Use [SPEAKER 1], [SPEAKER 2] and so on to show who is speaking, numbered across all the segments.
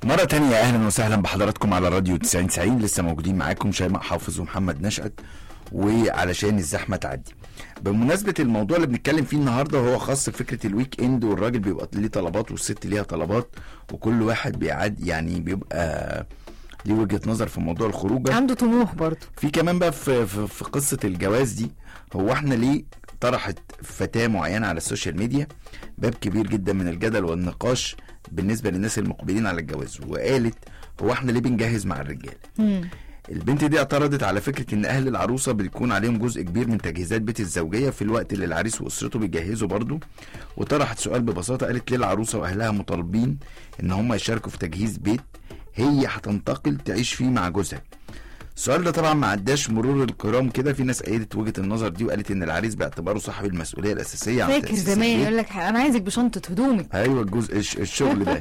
[SPEAKER 1] مرة تانية أهلا وسهلا بحضراتكم على راديو 90 90 لسه موجودين معاكم شيماء حافظ ومحمد نشأت وعلشان الزحمة تعدي بمناسبة الموضوع اللي بنتكلم فيه النهاردة وهو خاص بفكرة الويك اند والراجل بيبقى ليه طلبات والست ليها طلبات وكل واحد بيعد يعني بيبقى ليه وجهة نظر في موضوع الخروجة
[SPEAKER 2] عنده طموح برضه
[SPEAKER 1] في كمان بقى في, في, في قصة الجواز دي هو احنا ليه طرحت فتاة معينة على السوشيال ميديا باب كبير جدا من الجدل والنقاش بالنسبة للناس المقبلين على الجواز وقالت هو احنا ليه بنجهز مع الرجال البنت دي اعترضت على فكرة ان اهل العروسة بيكون عليهم جزء كبير من تجهيزات بيت الزوجية في الوقت اللي العريس واسرته بيجهزوا برضه وطرحت سؤال ببساطة قالت ليه العروسة واهلها مطالبين ان هم يشاركوا في تجهيز بيت هي هتنتقل تعيش فيه مع جوزها السؤال ده طبعا ما عداش مرور الكرام كده في ناس ايدت وجهه النظر دي وقالت ان العريس باعتباره صاحب المسؤوليه الاساسيه عن
[SPEAKER 2] فاكر
[SPEAKER 1] تأسيس
[SPEAKER 2] زمان
[SPEAKER 1] البيت.
[SPEAKER 2] يقول لك انا عايزك بشنطه هدومك
[SPEAKER 1] ايوه الجزء الش- الشغل ده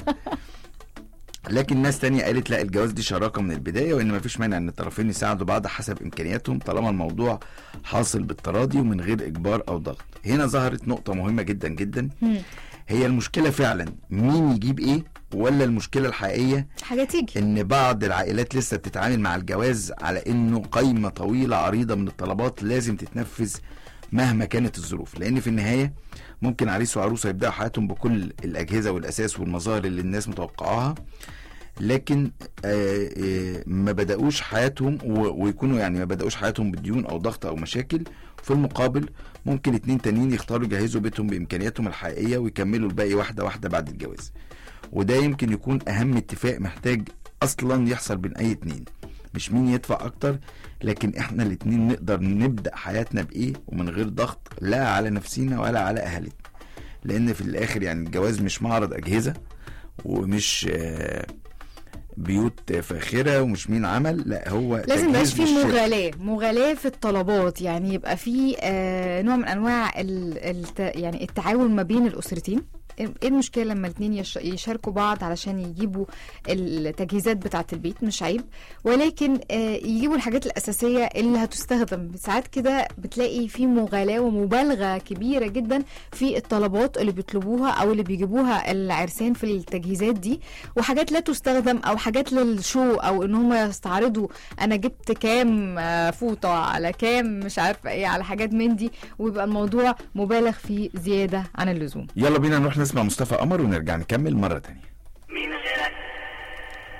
[SPEAKER 1] لكن ناس تانية قالت لا الجواز دي شراكة من البداية وإن مفيش مانع إن الطرفين يساعدوا بعض حسب إمكانياتهم طالما الموضوع حاصل بالتراضي ومن غير إجبار أو ضغط. هنا ظهرت نقطة مهمة جدا جدا هي المشكلة فعلا مين يجيب إيه ولا المشكلة الحقيقية
[SPEAKER 2] حاجه تيجي
[SPEAKER 1] ان بعض العائلات لسه بتتعامل مع الجواز على انه قائمه طويله عريضه من الطلبات لازم تتنفذ مهما كانت الظروف لان في النهايه ممكن عريس وعروسه يبداوا حياتهم بكل الاجهزه والاساس والمظاهر اللي الناس متوقعاها لكن آه، آه، ما بداوش حياتهم و- ويكونوا يعني ما بداوش حياتهم بديون او ضغط او مشاكل في المقابل ممكن اتنين تانيين يختاروا يجهزوا بيتهم بامكانياتهم الحقيقيه ويكملوا الباقي واحده واحده بعد الجواز وده يمكن يكون اهم اتفاق محتاج اصلا يحصل بين اي اتنين مش مين يدفع اكتر لكن احنا الاتنين نقدر نبدا حياتنا بايه ومن غير ضغط لا على نفسينا ولا على اهالينا لان في الاخر يعني الجواز مش معرض اجهزه ومش آه، بيوت فاخره ومش مين عمل لا هو
[SPEAKER 2] لازم
[SPEAKER 1] تجهيز
[SPEAKER 2] يبقاش في
[SPEAKER 1] للشركة.
[SPEAKER 2] مغالاة مغالاة في الطلبات يعني يبقى في آه نوع من انواع ال الت يعني التعاون ما بين الاسرتين ايه المشكله لما الاثنين يش يشاركوا بعض علشان يجيبوا التجهيزات بتاعه البيت مش عيب ولكن آه يجيبوا الحاجات الاساسيه اللي هتستخدم ساعات كده بتلاقي في مغالاه ومبالغه كبيره جدا في الطلبات اللي بيطلبوها او اللي بيجيبوها العرسان في التجهيزات دي وحاجات لا تستخدم او حاجات للشو او ان هم يستعرضوا انا جبت كام آه، فوطه على كام مش عارفه ايه على حاجات من دي ويبقى الموضوع مبالغ فيه زياده عن اللزوم
[SPEAKER 1] يلا بينا نروح نسمع مصطفى قمر ونرجع نكمل مره تانية
[SPEAKER 3] مين غيرك